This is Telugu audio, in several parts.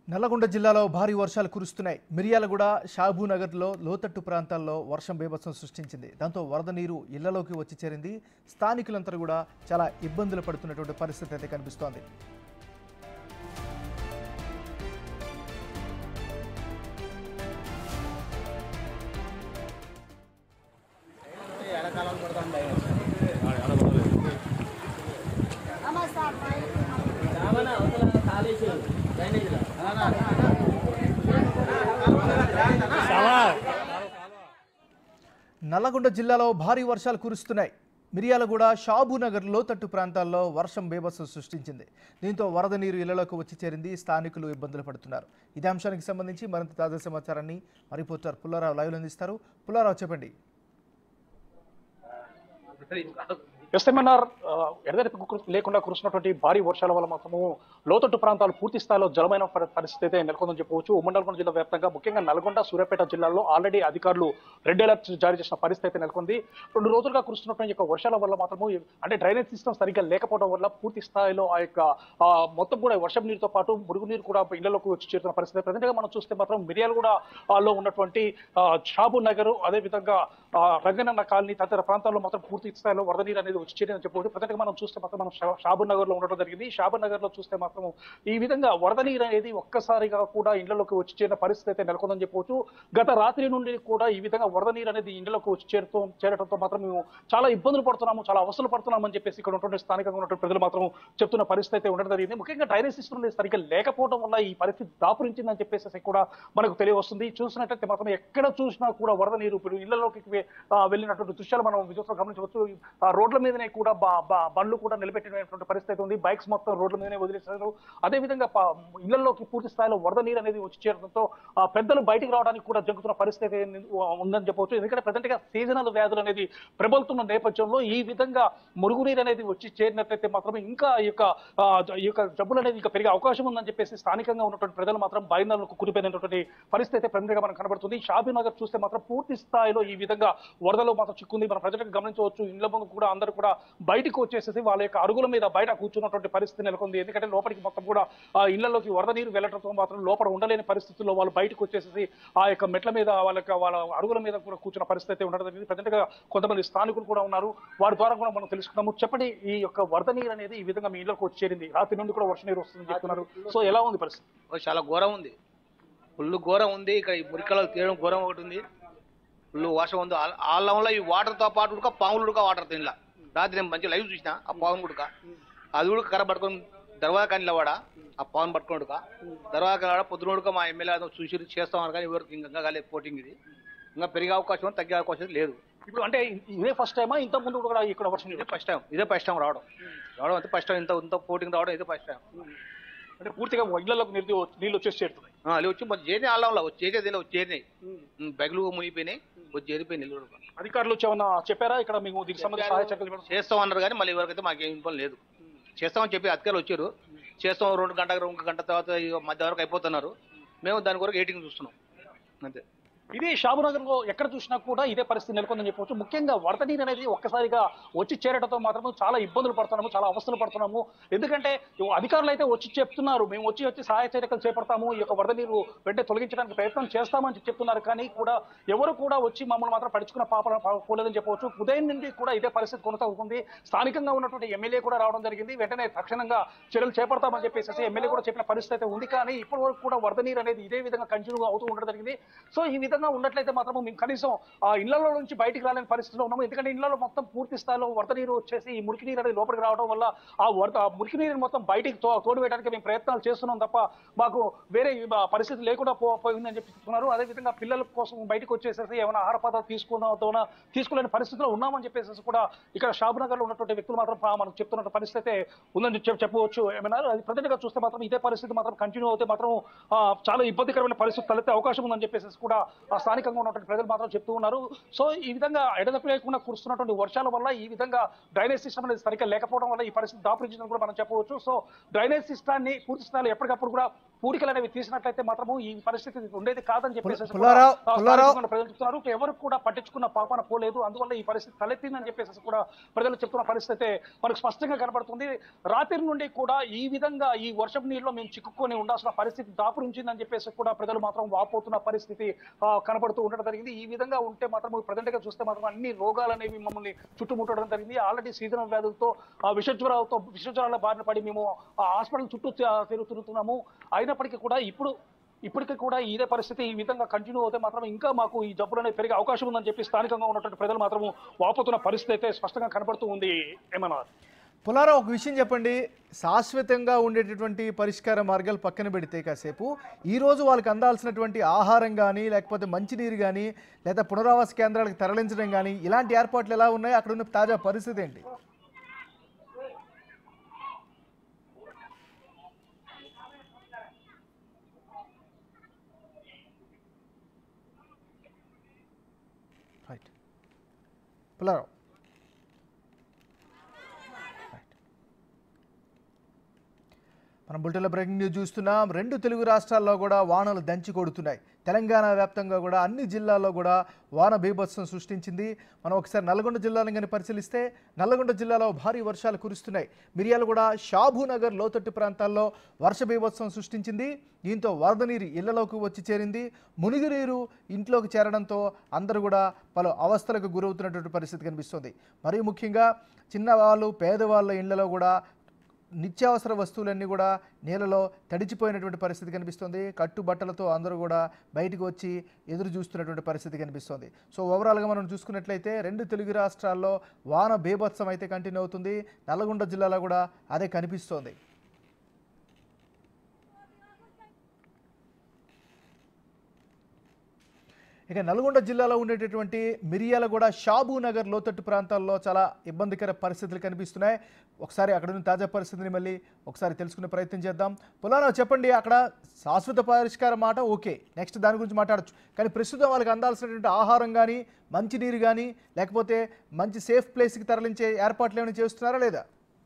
నల్లగొండ జిల్లాలో భారీ వర్షాలు కురుస్తున్నాయి మిర్యాలగూడ షాబూనగర్లో లోతట్టు ప్రాంతాల్లో వర్షం బీభత్సం సృష్టించింది దాంతో వరద నీరు ఇళ్లలోకి వచ్చి చేరింది స్థానికులంతా కూడా చాలా ఇబ్బందులు పడుతున్నటువంటి పరిస్థితి అయితే కనిపిస్తోంది నల్లగొండ జిల్లాలో భారీ వర్షాలు కురుస్తున్నాయి మిర్యాలగూడ షాబూనగర్ లోతట్టు ప్రాంతాల్లో వర్షం బీభత్సం సృష్టించింది దీంతో వరద నీరు ఇళ్లలోకి వచ్చి చేరింది స్థానికులు ఇబ్బందులు పడుతున్నారు ఇదే అంశానికి సంబంధించి మరింత తాజా సమాచారాన్ని మా రిపోర్టర్ పుల్లారావు లైవ్లో అందిస్తారు పుల్లారావు చెప్పండి ఎస్ఎంఎన్ఆర్ ఎడదెరిపి లేకుండా కురుస్తున్నటువంటి భారీ వర్షాల వల్ల మాత్రము లోతట్టు ప్రాంతాలు పూర్తి స్థాయిలో జలమైన పరి- పరిస్థితి అయితే నెలకొందని చెప్పవచ్చు ఉమ్మడి నల్గొండ జిల్లా వ్యాప్తంగా ముఖ్యంగా నల్గొండ సూర్యాపేట జిల్లాల్లో ఆల్రెడీ అధికారులు రెడ్ అలర్ట్ జారీ చేసిన పరిస్థితి అయితే నెలకొంది రెండు రోజులుగా కురుస్తున్నటువంటి యొక్క వర్షాల వల్ల మాత్రము అంటే డ్రైనేజ్ సిస్టమ్ సరిగ్గా లేకపోవడం వల్ల పూర్తి స్థాయిలో ఆ యొక్క ఆ, మొత్తం కూడా వర్షం నీరుతో పాటు మురుగునీరు కూడా ఇళ్లలోకి వచ్చి చేరుతున్న పరిస్థితి ప్రజెంట్గా మనం చూస్తే మాత్రం మిర్యాలు కూడా లో ఉన్నటువంటి ఆ, షాబు నగర్ అదేవిధంగా ఆ, రంగనన్న కాలనీ తదితర ప్రాంతాల్లో మాత్రం పూర్తి స్థాయిలో వరద నీరు అనేది వచ్చి చేరిందని చెప్పవచ్చు ప్రజెంట్గా మనం చూస్తే మాత్రం మనం షా- షాబు నగర్ లో ఉండడం జరిగింది షాబు నగర్ లో చూస్తే మాత్రం ఈ విధంగా వరద నీరు అనేది ఒక్కసారిగా కూడా ఇళ్లలోకి వచ్చి చేరిన పరిస్థితి అయితే నెలకొందని చెప్పవచ్చు గత రాత్రి నుండి కూడా ఈ విధంగా వరద నీరు అనేది ఇళ్లలోకి వచ్చి చేరుతూ చేరడంతో మాత్రం మేము చాలా ఇబ్బందులు పడుతున్నాము చాలా అవసరం పడుతున్నామని చెప్పేసి ఇక్కడ ఉన్నటువంటి స్థానికంగా ఉన్నటువంటి ప్రజలు మాత్రం చెప్తున్న పరిస్థితి అయితే ఉండడం జరిగింది ముఖ్యంగా డ్రైనేజ్ సిస్టమ్ అనేది సరిగ్గా లేకపోవడం వల్ల ఈ పరిస్థితి దాపురించిందని చెప్పేసి కూడా మనకు తెలియవస్తుంది చూసినట్లయితే మాత్రం ఎక్కడ చూసినా కూడా వరద నీరు ఇప్పుడు ఇళ్లలోకి వె- ఆ, వెళ్ళినటువంటి దృశ్యాలు మనం విజువల్స్ గమనించవచ్చు ఆ రోడ్ల మీదనే కూడా బ- బ- బండ్లు కూడా నిలబెట్టినటువంటి పరిస్థితి ఉంది బైక్స్ మొత్తం రోడ్ల మీదనే వదిలేశారు అదేవిధంగా ప- ఇళ్లలోకి పూర్తి స్థాయిలో వరద నీరు అనేది వచ్చి చేరడంతో ఆ, పెద్దలు బయటికి రావడానికి కూడా జంకుతున్న పరిస్థితి ఉందని చెప్పవచ్చు ఎందుకంటే ప్రజెంట్ గా సీజనల్ వ్యాధులు అనేది ప్రబలుతున్న నేపథ్యంలో ఈ విధంగా మురుగునీరు అనేది వచ్చి చేరినట్లయితే మాత్రమే ఇంకా ఈ యొక్క ఆ, జ- ఈ యొక్క జబ్బులు అనేది ఇంకా పెరిగే అవకాశం ఉందని చెప్పేసి స్థానికంగా ఉన్నటువంటి ప్రజలు మాత్రం భయందనకు కురిపోయినటువంటి పరిస్థితి అయితే ప్రజెంట్ గా మనకు కనబడుతుంది షాబీ నగర్ చూస్తే మాత్రం పూర్తి స్థాయిలో ఈ విధంగా వరదలో మాత్రం చిక్కుంది మన ప్రజలకు గమనించవచ్చు ఇళ్ల ముందు కూడా అందరూ కూడా బయటకు వచ్చేసేసి వాళ్ళ యొక్క అరుగుల మీద బయట కూర్చున్నటువంటి పరిస్థితి నెలకొంది ఎందుకంటే లోపలికి మొత్తం కూడా ఆ ఇళ్లలోకి వరద నీరు వెళ్ళడంతో మాత్రం లోపల ఉండలేని పరిస్థితుల్లో వాళ్ళు బయటకు వచ్చేసేసి ఆ యొక్క మెట్ల మీద వాళ్ళ యొక్క వాళ్ళ అరుగుల మీద కూడా కూర్చున్న పరిస్థితి అయితే ఉండడం జరిగింది ప్రజెంట్ గా కొంతమంది స్థానికులు కూడా ఉన్నారు వారి ద్వారా కూడా మనం తెలుసుకున్నాము చెప్పండి ఈ యొక్క వరద నీరు అనేది ఈ విధంగా మీ ఇళ్లకు వచ్చి చేరింది రాత్రి నుండి కూడా వర్ష నీరు వస్తుందని చెప్తున్నారు సో ఎలా ఉంది పరిస్థితి ఓ చాలా ఘోరం ఉంది ఫుల్ ఘోరం ఉంది ఇక్కడ ఈ మురికలు తీయడం ఘోరం ఒకటి ఉంది ఫుల్ వర్షం ఉంది ఆ- వాళ్ళ వల్ల ఈ వాటర్తో పాటు ఉడక పాములు ఉడక వాటర్ తినలా రాత్రి నేను మంచి లైవ్ చూసిన ఆ పాము ఉడక అది ఉడక కర్ర పట్టుకొని దర్వాజా కానీ వాడ ఆ పాము పట్టుకొని ఉడక దర్వాజా కాడ పొద్దున ఉడక మా ఎమ్మెల్యే అతను చూసి చేస్తామని కానీ ఎవరికి ఇంకా కాలేదు పోటింగ్ ఇది ఇంకా పెరిగే అవకాశం తగ్గే అవకాశం లేదు ఇప్పుడు అంటే ఇదే ఫస్ట్ టైమా ఇంత ముందు కూడా ఇక్కడ వర్షం ఇదే నీరు ఫస్ట్ టైం ఇదే ఫస్ట్ టైం రావడం రావడం అంతే ఫస్ట్ టైం ఇంత ఇంత పోటింగ్ రావడం ఇదే ఫస్ట్ టైం అంటే పూర్తిగా ఇళ్లలోకి నీరు నీళ్ళు వచ్చేసి చేరుతున్నాయి అది వచ్చి మరి చేరినాయి వాళ్ళ వచ్చి చేసేది వచ్చి చేరినాయి బెగలు మునిగిపోయినాయి వచ్చి చేరిపోయినాయి నిల్వ అధికారులు వచ్చి ఏమన్నా చెప్పారా ఇక్కడ మేము దీనికి సంబంధించి సహాయ చర్యలు ఇవ్వడం? చేస్తాం అన్నారు కానీ మళ్ళీ ఎవరికైతే మాకేం ఇబ్బంది లేదు చేస్తామని చెప్పి అధికారులు వచ్చారు చేస్తాం రెండు గంట రెండు గంట తర్వాత ఇక మధ్య వరకు అయిపోతున్నారు మేము దాని కొరకు ఎయిటింగ్ చూస్తున్నాం అంతే ఇది షాబునగర్ లో ఎక్కడ చూసినా కూడా ఇదే పరిస్థితి నెలకొందని చెప్పవచ్చు ముఖ్యంగా వరద నీరు అనేది ఒక్కసారిగా వచ్చి చేరడంతో మాత్రం చాలా ఇబ్బందులు పడుతున్నాము చాలా అవస్థలు పడుతున్నాము ఎందుకంటే ఇవి అధికారులు అయితే వచ్చి చెప్తున్నారు మేము వచ్చి వచ్చి సహాయ చర్యలు చేపడతాము ఈ యొక్క వరద నీరు వెంటనే తొలగించడానికి ప్రయత్నం చేస్తామని చెప్పి చెప్తున్నారు కానీ కూడా ఎవరు కూడా వచ్చి మమ్మల్ని మాత్రం పడుచుకున్న పాప పోలేదని చెప్పవచ్చు ఉదయం నుండి కూడా ఇదే పరిస్థితి కొనసాగుతుంది స్థానికంగా ఉన్నటువంటి ఎమ్మెల్యే కూడా రావడం జరిగింది వెంటనే తక్షణంగా చర్యలు చేపడతామని చెప్పేసి ఎమ్మెల్యే కూడా చెప్పిన పరిస్థితి అయితే ఉంది కానీ ఇప్పటి వరకు కూడా వరద నీరు అనేది ఇదే విధంగా కంటిన్యూ అవుతూ ఉండడం జరిగింది సో ఈ విధంగా ఉన్నట్లయితే మాత్రం మేము కనీసం ఆ ఇళ్లలో నుంచి బయటికి రాలేని పరిస్థితిలో ఉన్నాము ఎందుకంటే ఇళ్లలో మొత్తం పూర్తి స్థాయిలో వరద నీరు వచ్చేసి ఈ మురికి నీరు అనేది లోపలికి రావడం వల్ల ఆ వరద ఆ మురికి నీరు మొత్తం బయటికి తో తోడు వేయడానికి మేము ప్రయత్నాలు చేస్తున్నాం తప్ప మాకు వేరే ఆ, పరిస్థితి లేకుండా పో పోయిందని చెప్పి చెప్తున్నారు అదేవిధంగా పిల్లల కోసం బయటకు వచ్చేసేసి ఏమైనా ఆహార పదార్థాలు తీసుకున్న తీసుకోలేని పరిస్థితిలో ఉన్నామని చెప్పేసి కూడా ఇక్కడ షాబునగర్ లో ఉన్నటువంటి వ్యక్తులు మాత్రం పా- మనకు చెప్తున్న పరిస్థితి అయితే ఉందని చెప్ప- చెప్పవచ్చు ఏమన్నా అది ప్రజెంట్ గా చూస్తే మాత్రం ఇదే పరిస్థితి మాత్రం కంటిన్యూ అవుతే మాత్రం ఆ, చాలా ఇబ్బందికరమైన పరిస్థితి తలెత్తే అవకాశం ఉందని చెప్పేసి కూడా ఆ స్థానికంగా ఉన్నటువంటి ప్రజలు మాత్రం చెప్తూ ఉన్నారు సో ఈ విధంగా ఎడదప్పు లేకుండా కురుస్తున్నటువంటి వర్షాల వల్ల ఈ విధంగా డ్రైనేజ్ సిస్టమ్ అనేది సరిగ్గా లేకపోవడం వల్ల ఈ పరిస్థితి దాపురించిందని కూడా మనం చెప్పవచ్చు సో డ్రైనేజ్ సిస్టాన్ని పూర్తి స్థాయిలో ఎప్పటికప్పుడు కూడా పూడికలు అనేవి తీసినట్లయితే మాత్రము ఈ పరిస్థితి ఉండేది కాదని చెప్పేసి కూడా, పుల్లారావు, ఆ, పుల్లారావు. స్థానికంగా ప్రజలు చెప్తున్నారు ఎవరు కూడా పట్టించుకున్న పాపన పోలేదు అందువల్ల ఈ పరిస్థితి తలెత్తిందని చెప్పేసి కూడా ప్రజలు చెప్తున్న పరిస్థితి అయితే మనకు స్పష్టంగా కనబడుతుంది రాత్రి నుండి కూడా ఈ విధంగా ఈ వర్షం నీళ్ళలో మేము చిక్కుకొని ఉండాల్సిన పరిస్థితి దాపురించిందని చెప్పేసి కూడా ప్రజలు మాత్రం వాపోతున్న పరిస్థితి ఆ, కనబడుతూ ఉండడం జరిగింది ఈ విధంగా ఉంటే మాత్రం ప్రజెంట్ గా చూస్తే మాత్రం అన్ని రోగాలు అనేవి మమ్మల్ని చుట్టుముట్టడం జరిగింది ఆల్రెడీ సీజనల్ వ్యాధులతో ఆ, విషజ్వరాలతో విషజ్వరాల బారిన పడి మేము ఆ హాస్పిటల్ చుట్టూ తి- తిరుగుతున్నాము అయినప్పటికీ కూడా ఇప్పుడు ఇప్పటికీ కూడా ఇదే పరిస్థితి ఈ విధంగా కంటిన్యూ అవుతే మాత్రం ఇంకా మాకు ఈ జబ్బులు అనేవి పెరిగే అవకాశం ఉందని చెప్పి స్థానికంగా ఉన్నటువంటి ప్రజలు మాత్రం వాపోతున్న పరిస్థితి అయితే స్పష్టంగా కనబడుతూ ఉంది ఏమన్నా పులారావు ఒక విషయం చెప్పండి శాశ్వతంగా ఉండేటటువంటి పరిష్కార మార్గాలు పక్కన పెడితే కాసేపు ఈ రోజు వాళ్ళకి అందాల్సినటువంటి ఆహారం కానీ లేకపోతే మంచినీరు కానీ లేదా పునరావాస కేంద్రాలకు తరలించడం కానీ ఇలాంటి ఏర్పాట్లు ఎలా ఉన్నాయి అక్కడ ఉన్న తాజా పరిస్థితి ఏంటి రైట్ పులారావు మనం బులెటిన్లో బ్రేకింగ్ న్యూస్ చూస్తున్నాం రెండు తెలుగు రాష్ట్రాల్లో కూడా వానలు దంచి కొడుతున్నాయి తెలంగాణ వ్యాప్తంగా కూడా అన్ని జిల్లాల్లో కూడా వాన బీభత్సం సృష్టించింది మనం ఒకసారి నల్గొండ జిల్లాను కానీ పరిశీలిస్తే నల్గొండ జిల్లాలో భారీ వర్షాలు కురుస్తున్నాయి మిర్యాలగూడ షాబూనగర్ లోతట్టు ప్రాంతాల్లో వర్ష బీభత్సం సృష్టించింది దీంతో వరద నీరు ఇళ్లలోకి వచ్చి చేరింది మునిగి నీరు ఇంట్లోకి చేరడంతో అందరూ కూడా పలు అవస్థలకు గురవుతున్నటువంటి పరిస్థితి కనిపిస్తుంది మరీ ముఖ్యంగా చిన్నవాళ్ళు పేదవాళ్ళ ఇళ్లలో కూడా నిత్యావసర వస్తువులన్నీ కూడా నీళ్ళలో తడిచిపోయినటువంటి పరిస్థితి కనిపిస్తుంది కట్టుబట్టలతో అందరూ కూడా బయటకు వచ్చి ఎదురు చూస్తున్నటువంటి పరిస్థితి కనిపిస్తుంది సో ఓవరాల్గా మనం చూసుకున్నట్లయితే రెండు తెలుగు రాష్ట్రాల్లో వాన బీభత్సం అయితే కంటిన్యూ అవుతుంది నల్లగొండ జిల్లాలో కూడా అదే కనిపిస్తోంది ఇక నల్గొండ జిల్లాలో ఉండేటటువంటి మిరియాలగూడ షాబూ నగర్ లోతట్టు ప్రాంతాల్లో చాలా ఇబ్బందికర పరిస్థితులు కనిపిస్తున్నాయి ఒకసారి అక్కడ ఉన్న తాజా పరిస్థితిని మళ్ళీ ఒకసారి తెలుసుకునే ప్రయత్నం చేద్దాం పులారావు చెప్పండి అక్కడ శాశ్వత పరిష్కారం మాట ఓకే నెక్స్ట్ దాని గురించి మాట్లాడచ్చు కానీ ప్రస్తుతం వాళ్ళకి అందాల్సినటువంటి ఆహారం కానీ మంచినీరు కానీ లేకపోతే మంచి సేఫ్ ప్లేస్కి తరలించే ఏర్పాట్లు ఏమైనా చేస్తున్నారా లేదా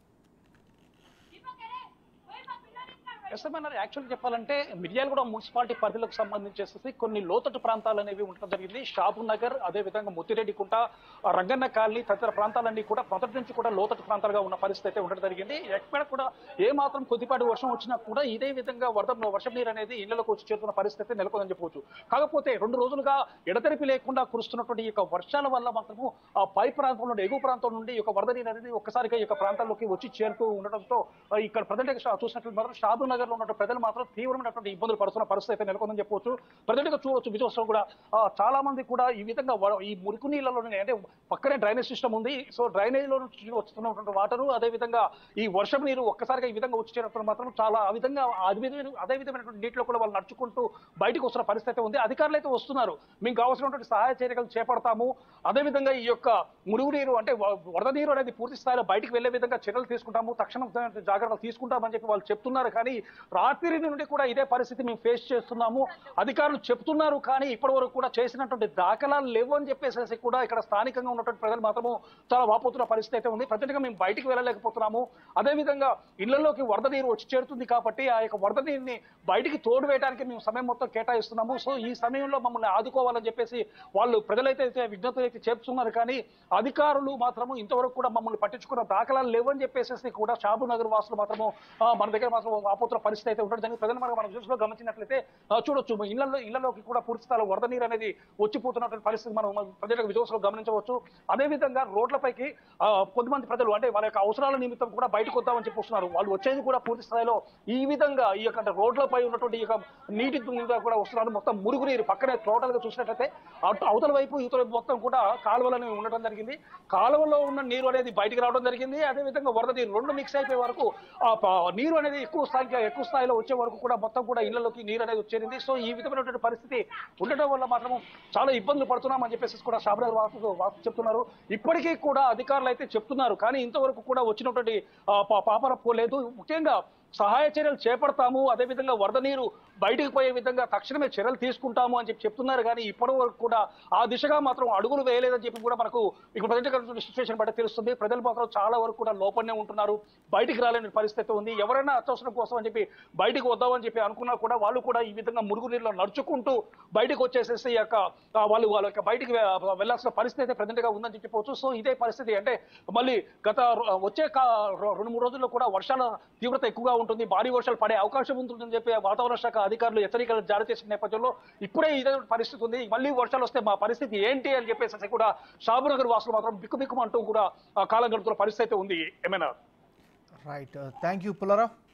ఎస్ఎంఎన్ఆర్ యాక్చువల్ చెప్పాలంటే మిర్యాలగూడ మున్సిపాలిటీ పరిధిలకు సంబంధించేసి కొన్ని లోతట్టు ప్రాంతాలు అనేవి ఉండడం జరిగింది షాబు నగర్ అదే విధంగా ముత్తిరెడ్డికుంట ఆ రంగన్న కాలనీ తదితర ప్రాంతాలన్నీ కూడా మొదటి నుంచి కూడా లోతట్టు ప్రాంతాలుగా ఉన్న పరిస్థితి అయితే ఉండడం జరిగింది ఎక్కడ కూడా ఏ మాత్రం కొద్దిపాటి వర్షం వచ్చినా కూడా ఇదే విధంగా వరద వర్షం నీరు అనేది ఇళ్లకు వచ్చి చేరుతున్న పరిస్థితి అయితే నెలకొందని చెప్పవచ్చు కాకపోతే రెండు రోజులుగా ఎడతెరిపి లేకుండా కురుస్తున్నటువంటి ఈ యొక్క వర్షాల వల్ల మాత్రము ఆ పై ప్రాంతం నుండి ఎగువ ప్రాంతం నుండి ఈ యొక్క వరద నీరు అనేది ఒక్కసారిగా ఈ యొక్క ప్రాంతాల్లోకి వచ్చి చేరుతూ ఉండడంతో ఆ, ఇక్కడ ప్రజెంట్ చూసినట్లు మాత్రం షాబు నగర్ లో ఉన్న ప్రజలు మాత్రం తీవ్రమైనటువంటి ఇబ్బందులు పడుతున్న పరిస్థితి అయితే నెలకొందని చెప్పవచ్చు ప్రజెంట్ గా చూడవచ్చు విజయోత్సవం కూడా ఆ, చాలా మంది కూడా ఈ విధంగా వ- ఈ మురికి నీళ్ళలో అంటే పక్కనే డ్రైనేజ్ సిస్టమ్ ఉంది సో డ్రైనేజ్ లో నుంచి వస్తున్నటువంటి వాటర్ అదే విధంగా ఈ వర్షం నీరు ఒక్కసారిగా ఈ విధంగా వచ్చి చేరడం మాత్రం చాలా ఆ విధంగా అదే విధమైన అదే విధమైనటువంటి నీటిలో కూడా వాళ్ళు నడుచుకుంటూ బయటకు వస్తున్న పరిస్థితి అయితే ఉంది అధికారులు అయితే వస్తున్నారు మీకు కావాల్సినటువంటి సహాయ చర్యలు చేపడతాము అదే విధంగా ఈ యొక్క మురుగు నీరు అంటే వ- వరద నీరు అనేది పూర్తి స్థాయిలో బయటికి వెళ్లే విధంగా చర్యలు తీసుకుంటాము తక్షణం జాగ్రత్తలు తీసుకుంటామని చెప్పి వాళ్ళు చెప్తున్నారు కానీ రాత్రి నుండి కూడా ఇదే పరిస్థితి మేము ఫేస్ చేస్తున్నాము అధికారులు చెప్తున్నారు కానీ ఇప్పటి వరకు కూడా చేసినటువంటి దాఖలాలు లేవు అని చెప్పేసి కూడా ఇక్కడ స్థానికంగా ఉన్నటువంటి ప్రజలు మాత్రము చాలా వాపోతున్న పరిస్థితి అయితే ఉంది ప్రజెంట్ గా మేము బయటికి వెళ్ళలేకపోతున్నాము అదే విధంగా ఇళ్లలోకి వరద నీరు వచ్చి చేరుతుంది కాబట్టి ఆ యొక్క వరద నీరుని బయటికి తోడు వేయడానికి మేము సమయం మొత్తం కేటాయిస్తున్నాము సో ఈ సమయంలో మమ్మల్ని ఆదుకోవాలని చెప్పేసి వాళ్ళు ప్రజలైతే అయితే విజ్ఞప్తులు అయితే చేస్తున్నారు కానీ అధికారులు మాత్రము ఇంతవరకు కూడా మమ్మల్ని పట్టించుకున్న దాఖలాలు లేవని చెప్పేసి కూడా షాబు నగర్ వాసులు మాత్రము ఆ, మన దగ్గర మాత్రం ఆపోతున్న పరిస్థితి అయితే ఉండడం జరిగింది ప్రజలు మనం మనం చూసులో గమనించినట్లయితే ఆ, చూడొచ్చు ఇళ్లలో ఇళ్లలోకి కూడా పూర్తి స్థాయిలో వరద నీరు అనేది వచ్చిపోతున్నటువంటి పరిస్థితి మనం మనం ప్రజలకు విజయోత్సవం గమనించవచ్చు అదేవిధంగా రోడ్లపైకి ఆ, కొద్దిమంది ప్రజలు అంటే వాళ్ళ యొక్క అవసరాల నిమిత్తం కూడా బయటకు వద్దామని చెప్పి వస్తున్నారు వాళ్ళు వచ్చేది కూడా పూర్తి స్థాయిలో ఈ విధంగా ఈ యొక్క అంటే రోడ్లపై ఉన్నటువంటి ఈ యొక్క నీటి మీద కూడా వస్తున్నారు మొత్తం మురుగు నీరు పక్కనే టోటల్ గా చూసినట్లయితే అటు అవతల వైపు ఇవతల వైపు మొత్తం కూడా కాలువలు ఉండడం జరిగింది కాలువలో ఉన్న నీరు అనేది బయటికి రావడం జరిగింది అదే విధంగా వరద నీరు రెండు మిక్స్ అయిపోయే వరకు ఆ ప- నీరు అనేది ఎక్కువ స్థాయికి ఎక్కువ స్థాయిలో వచ్చే వరకు కూడా మొత్తం కూడా ఇళ్లలోకి నీరు అనేది వచ్చేరింది సో ఈ విధమైనటువంటి పరిస్థితి ఉండటం వల్ల మాత్రం చాలా ఇబ్బందులు పడుతున్నామని చెప్పేసి కూడా షాబరాజ్ వాసు వాసు చెప్తున్నారు ఇప్పటికీ కూడా అధికారులు అయితే చెప్తున్నారు కానీ ఇంతవరకు కూడా వచ్చినటువంటి ఆ, పా- పాపర పోలేదు ముఖ్యంగా సహాయ చర్యలు చేపడతాము అదేవిధంగా వరద నీరు బయటకు పోయే విధంగా తక్షణమే చర్యలు తీసుకుంటాము అని చెప్పి చెప్తున్నారు కానీ ఇప్పటి వరకు కూడా ఆ దిశగా మాత్రం అడుగులు వేయలేదని చెప్పి కూడా మనకు ఇక్కడ ప్రజెంట్ సిచ్యువేషన్ బట్టి తెలుస్తుంది ప్రజలు మాత్రం చాలా వరకు కూడా లోపలనే ఉంటున్నారు బయటికి రాలేని పరిస్థితి ఉంది ఎవరైనా అత్యవసరం కోసం అని చెప్పి బయటికి వద్దామని చెప్పి అనుకున్నా కూడా వాళ్ళు కూడా ఈ విధంగా మురుగు నీళ్ళలో నడుచుకుంటూ బయటకు వచ్చేసేసి ఈ యొక్క ఆ, వాళ్ళు వాళ్ళ యొక్క బయటికి వె- వెళ్ళాల్సిన పరిస్థితి అయితే ప్రజెంట్ గా ఉందని చెప్పవచ్చు సో ఇదే పరిస్థితి అంటే మళ్ళీ గత రో- వచ్చే కా- రో- రెండు మూడు రోజుల్లో కూడా వర్షాల తీవ్రత ఎక్కువగా ఉంటుంది భారీ వర్షాలు పడే అవకాశం ఉంటుందని చెప్పి వాతావరణ శాఖ అధికారులు హెచ్చరికలు జారీ చేసిన నేపథ్యంలో ఇప్పుడే ఇదే పరిస్థితి ఉంది మళ్ళీ వర్షాలు వస్తే మా పరిస్థితి ఏంటి అని చెప్పేసి కూడా షాబునగర్ వాసులు మాత్రం బిక్కుబిక్కుమంటూ కూడా ఆ, కాలం గడుపుతున్న పరిస్థితి అయితే ఉంది ఏమైనా రైట్ థ్యాంక్ యూ పుల్లారావు